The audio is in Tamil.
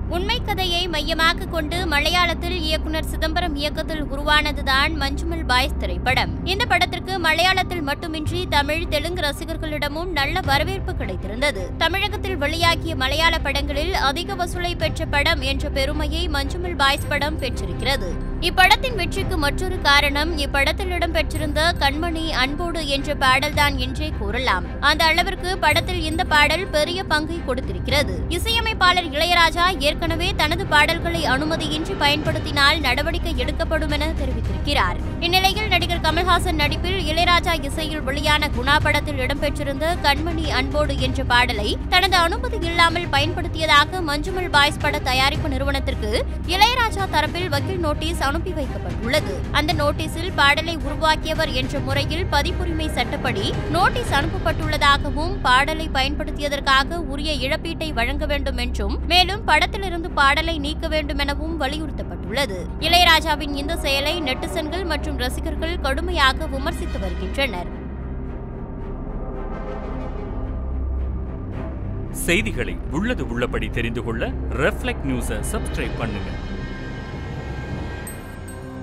உண்மை கதையை மையமாக கொண்டு மலையாளத்தில் இயக்குனர் சிதம்பரம் இயக்கத்தில் உருவானதுதான் மஞ்சுமல் பாய்ஸ் திரைப்படம் இந்த படத்திற்கு மலையாளத்தில் மட்டுமின்றி தமிழ் தெலுங்கு ரசிகர்களிடமும் நல்ல வரவேற்பு கிடைத்திருந்தது தமிழகத்தில் வெளியாகிய மலையாள படங்களில் அதிக வசூலை பெற்ற படம் என்ற பெருமையை மஞ்சுமல் பாய்ஸ் படம் பெற்றிருக்கிறது இப்படத்தின் வெற்றிக்கு மற்றொரு காரணம் இப்படத்தில் இடம்பெற்றிருந்த கண்மணி அன்போடு என்ற பாடல்தான் என்றே கூறலாம் அந்த அளவிற்கு படத்தில் இந்த பாடல் பெரிய பங்கை கொடுத்திருக்கிறது இசையமைப்பாளர் இளையராஜா ஏற்கனவே தனது பாடல்களை அனுமதியின்றி பயன்படுத்தினால் நடவடிக்கை எடுக்கப்படும் என தெரிவித்திருக்கிறார் இந்நிலையில் நடிகர் கமல்ஹாசன் நடிப்பில் இளையராஜா இசையில் வெளியான குணா படத்தில் இடம்பெற்றிருந்த கண்மணி அன்போடு என்ற பாடலை தனது அனுமதி இல்லாமல் பயன்படுத்தியதாக மஞ்சுமல் பாய்ஸ் பட தயாரிப்பு நிறுவனத்திற்கு இளையராஜா தரப்பில் வக்கீல் நோட்டீஸ் அனுப்பி வைக்கப்பட்டுள்ளது அந்த நோட்டீஸில் பாடலை உருவாக்கியவர் என்ற முறையில் பதிப்புரிமை சட்டப்படி நோட்டீஸ் அனுப்பப்பட்டுள்ளதாகவும் பாடலை பயன்படுத்தியதற்காக உரிய இழப்பீட்டை வழங்க வேண்டும் என்றும் மேலும் படத்திலிருந்து பாடலை நீக்க வேண்டும் எனவும் வலியுறுத்தப்பட்டுள்ளது இளையராஜாவின் இந்த செயலை நெட்டிசன்கள் மற்றும் ரசிகர்கள் கடுமையாக விமர்சித்து வருகின்றனர் செய்திகளை உள்ளது உள்ளபடி தெரிந்து கொள்ள ரெஃப்ளெக்ட் நியூஸை சப்ஸ்கிரைப் பண்ணுங்க